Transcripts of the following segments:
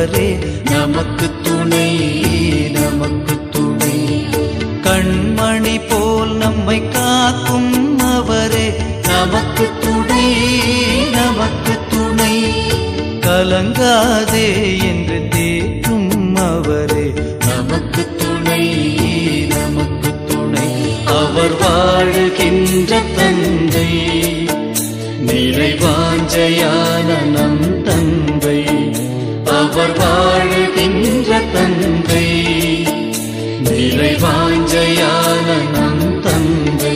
அவரே நமக்கு துணை நமக்கு துணை கண்மணி போல் நம்மை காக்கும் அவரே நமக்கு துணை நமக்கு துணை கலங்காதே என்று தேற்றும் அவரே நமக்கு துணை நமக்கு துணை அவர் வாழுகின்ற தந்தை நிறைவாஞ்சையான நம் தந்தை அவர் வாழுகின்ற தந்தை நிறைவாஞ்சையான நம் தந்தை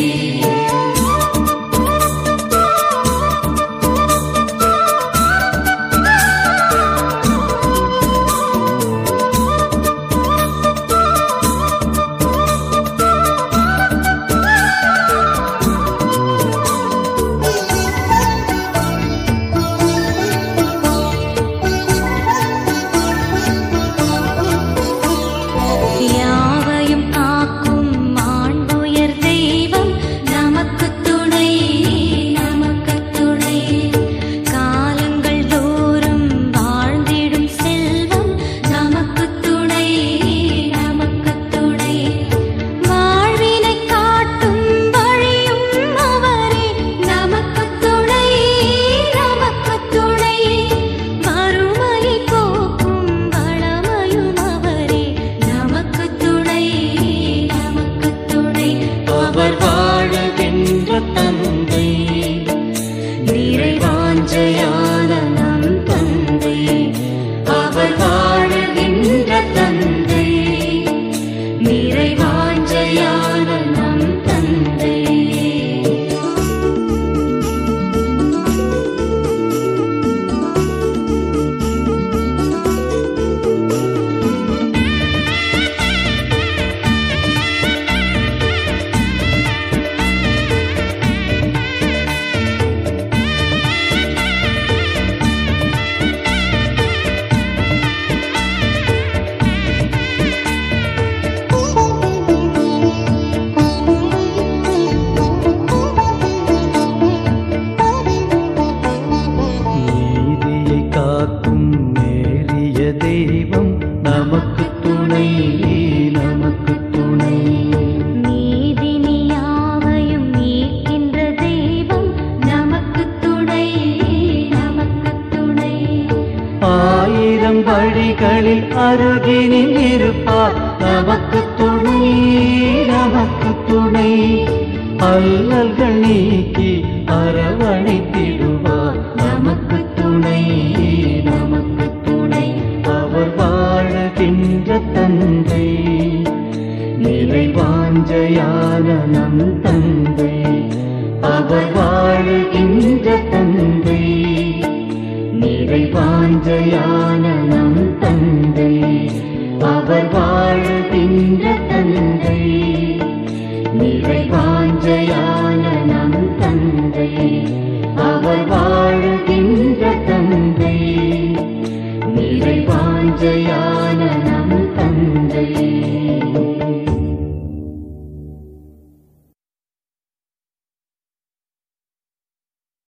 யாவையும் காக்கும் மாண்புயர் தெய்வம் நமக்கு துணை நமக்கு துணை காலங்கள் தோறும் வாழ்ந்திடும் செல்வம் நமக்கு துணை நமக்கு துணை வாழ்வினை காட்டும் வழியும் அவரே நமக்கு துணை நமக்கு துணை மறுமையை போக்கும் வளமையும் அவரே நமக்கு துணை நமக்கு துணை அவர் வாழுகின்ற தந்தை நிறைவாஞ்சையான நம் தந்தை அவர் வாழுகின்ற தந்தை நிறைவாஞ்சையான நம் தந்தை நீதியை காக்கும் நேரிய தெய்வம் நமக்கு துணை நமக்கு துணை நீதினியாவையும் நீக்கின்ற தெய்வம் நமக்கு துணை நமக்கு துணை ஆயிரம் வழிகளில் அருகினில் இருப்பார் நமக்கு துணை நமக்கு துணை அல்லல்கள் நீக்கி அரவணைத்திடுவார் நமக்கு துணை நமக்கு துணை அவர் வாழுகின்ற தந்தை நிறைவாஞ்சையான நம் தந்தை அவர் வா